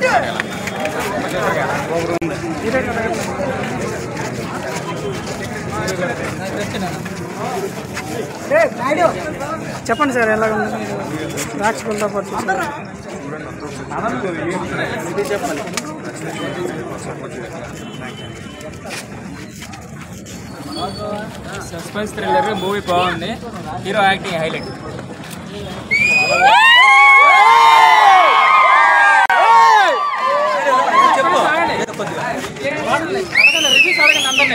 చెప్పండి సార్ ఎలా ఉంది రాక్షకులతో పాటు సస్పెన్స్ థ్రిల్లర్ మూవీ బాగుంది హీరో యాక్టింగ్ హైలైట్ రివ్యూస్ అడగండి అందరినీ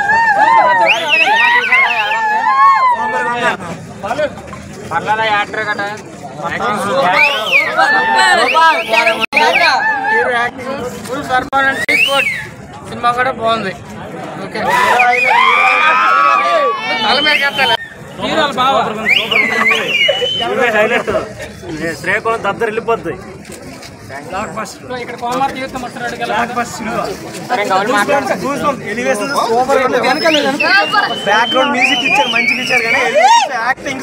పర్లేదా యాక్టర్ కదా hero acting full performance good cinema కూడా బాగుంది ఓకే తల మీద కట్టాలి హీరోలు బాగా హైలైట్ శ్రీకాకుళం దద్దరు వెళ్ళిపోద్ది ఇక్కడ కోమార్ తీర్థం వస్తున్నాడు కదా బ్యాక్గ్రౌండ్ మ్యూజిక్ ఇచ్చారు మంచిగా ఇచ్చారు కానీ యాక్టింగ్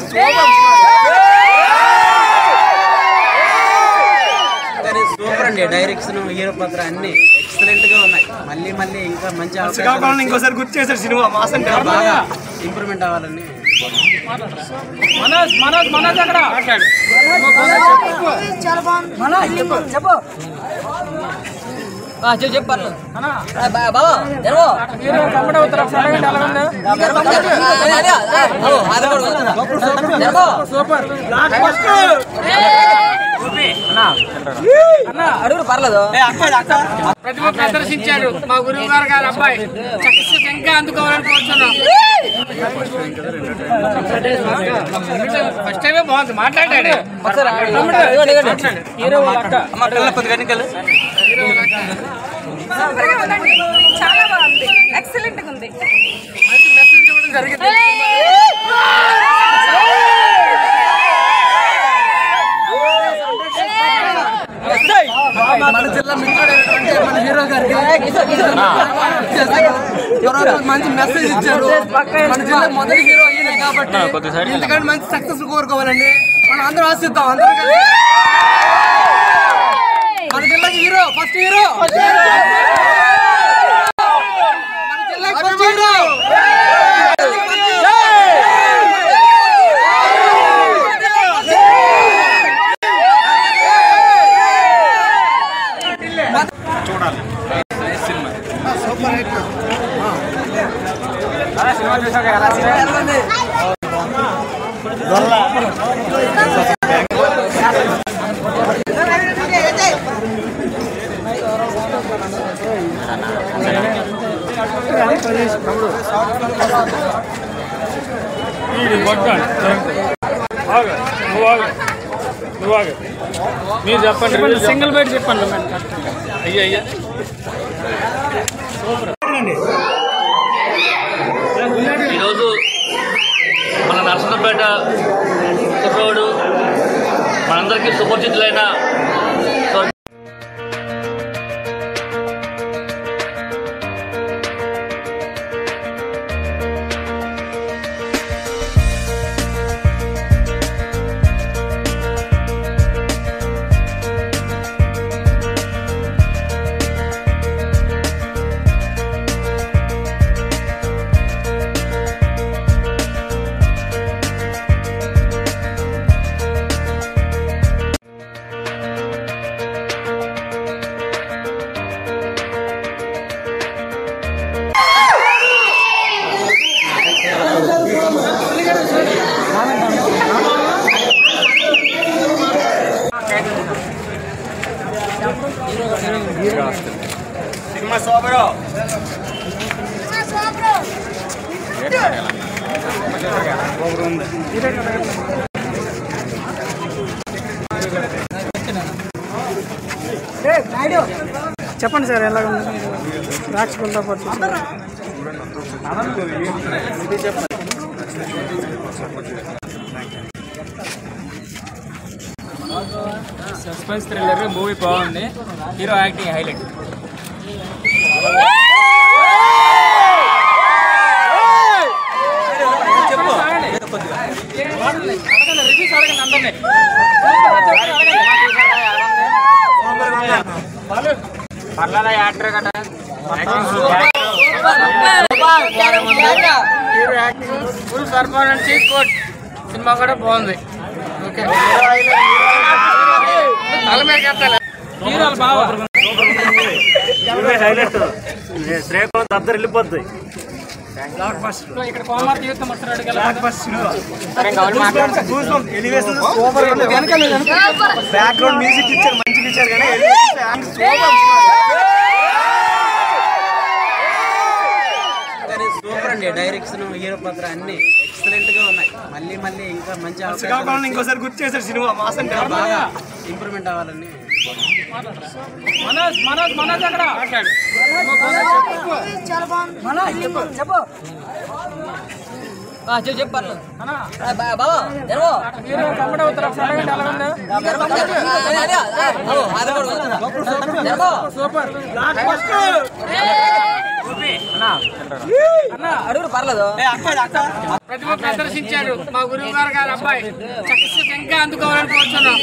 సూపర్ అండి డైరెక్షన్ హీరో పాత్ర అన్ని ఎక్సలెంట్ గా ఉన్నాయి మళ్ళీ మళ్ళీ ఇంకా మంచి శ్రీకాకుళం అవకాశాలు ఇంకోసారి గుర్తు చేశారు సినిమా మాసం ఇంకా బాగా ఇంప్రూవ్మెంట్ అవ్వాలని మనోజ్ మనోజ్ మనోజ్ అక్కడ మాట్లాడు హీరో కమ్మడి అవుతారు ఒకసారి అడగండి ఎలా ఉంది సూపర్ అడుగుడు పర్లేదు ప్రతిభ ప్రదర్శించాడు మా గురువు గారు గారు అబ్బాయి సక్సెస్ ఇంకా అందుకోవాలని కోరుతున్నాం ఫస్ట్ టైమే బాగుంది మాట్లాడాడు హీరో వాళ్ళ అక్క సూపర్గా ఉందండి చాలా బాగుంది ఎక్సలెంట్ గా ఉంది మంచి మెసేజ్ ఇవ్వడం జరిగింది మన జిల్లా మిత్రుడైనటువంటి మన హీరో గారికి ఎవరో మంచి మెసేజ్ ఇచ్చారు మన జిల్లా మొదటి హీరో ఈయన కాబట్టి ఇంతకంటే మంచి సక్సెస్ కోరుకోవాలండి మనం అందరం ఆశిద్దాం అందరం కలిసి. మన జిల్లాకి హీరో ఫస్ట్ హీరో మన జిల్లాకి ఫస్ట్ హీరో మీరు చెప్పండి సింగిల్ బెడ్ చెప్పండి అయ్యా అయ్యా ఈరోజు మన నరసింహపేట కుర్రోడు మనందరికీ సుపరిచితులైన స్వర్గ సినిమా సూపర్ చెప్పండి సార్ ఎలా ఉంది రాక్షకులతో పాటు సస్పెన్స్ థ్రిల్లర్ మూవీ బాగుంది హీరో యాక్టింగ్ హైలైట్ రివ్యూస్ అడగండి అందరినీ హీరో యాక్టింగ్ ఫుల్ పర్ఫార్మెన్స్ కోట్ సినిమా కూడా బాగుంది ఓకే తల మీద కట్టాలి హీరోలు బాగా హైలైట్ శ్రీకాకుళం దద్దరు వెళ్ళిపోద్ది ఇక్కడ కోమార్ తీర్థం వస్తున్నాడు కదా ఎలివేషన్ సూపర్ బ్యాక్గ్రౌండ్ మ్యూజిక్ ఇచ్చారు మంచిగా ఇచ్చారు కానీ సూపర్ అండి డైరెక్షన్ హీరో పాత్ర అన్ని ఎక్సలెంట్ గా ఉన్నాయి మళ్ళీ మళ్ళీ ఇంకా మంచి శ్రీకాకుళం అవకాశం ఇంకోసారి గుర్తు చేశారు సినిమా మాసం బాగా ఇంప్రూవ్మెంట్ అవ్వాలని మనోజ్ మనోజ్ మనోజ్ అక్కడ మాట్లాడు హీరో కమ్మడి అవుతారు ఒకసారి అడగండి ఎలా ఉంది సూపర్ ప్రతిభ ప్రదర్శించాడు మా గురువు గారు గారి అబ్బాయి సక్సెస్ ఇంకా అందుకోవాలని కోరుతున్నాం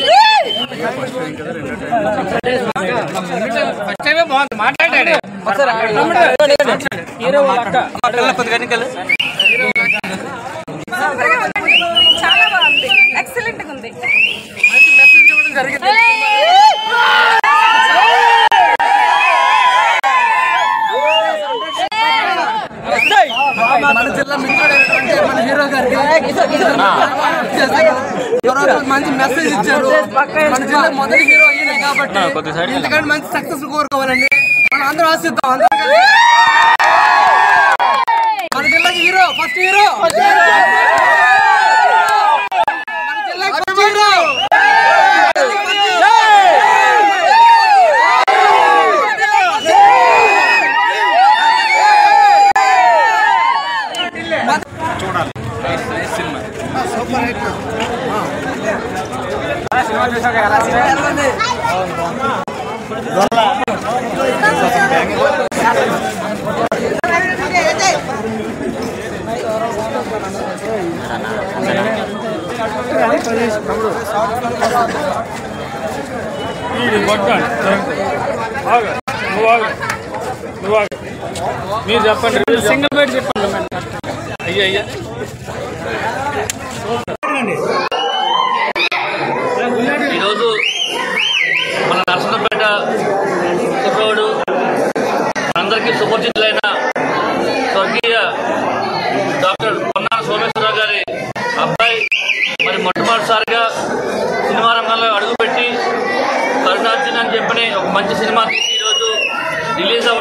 ఫస్ట్ టైమే బాగుంది మాట్లాడాడు హీరో వాళ్ళ అక్క సూపర్గా ఉందండి చాలా బాగుంది ఎక్సలెంట్ గా ఉంది మంచి మెసేజ్ ఇవ్వడం జరిగింది మన జిల్లా మిత్రుడైనటువంటి మన హీరో గారికి ఎవరో మంచి మెసేజ్ ఇచ్చారు మన జిల్లా మొదటి హీరో ఈయన కాబట్టి ఇంతకంటే మంచి సక్సెస్ కోరుకోవాలండి మనం అందరం ఆశిద్దాం అందరం కలిసి. మన జిల్లాకి హీరో ఫస్ట్ హీరో మన జిల్లాకి ఫస్ట్ హీరో మీరు చెప్పండి సింగిల్ బెడ్ చెప్పండి అయ్యా అయ్యా ఈరోజు మన నరసన్నపేట కుర్రోడు మనందరికీ సుపరిచితులైన స్వర్గీయ డాక్టర్ పొన్నాల సోమేశ్వరరావు గారి అబ్బాయి మరి మొట్టమొదటిసారిగా సినిమా రంగంలో అడుగుపెట్టి కరుణార్జున్ అని చెప్పని ఒక మంచి సినిమా తీసి ఈరోజు రిలీజ్ అవ్వ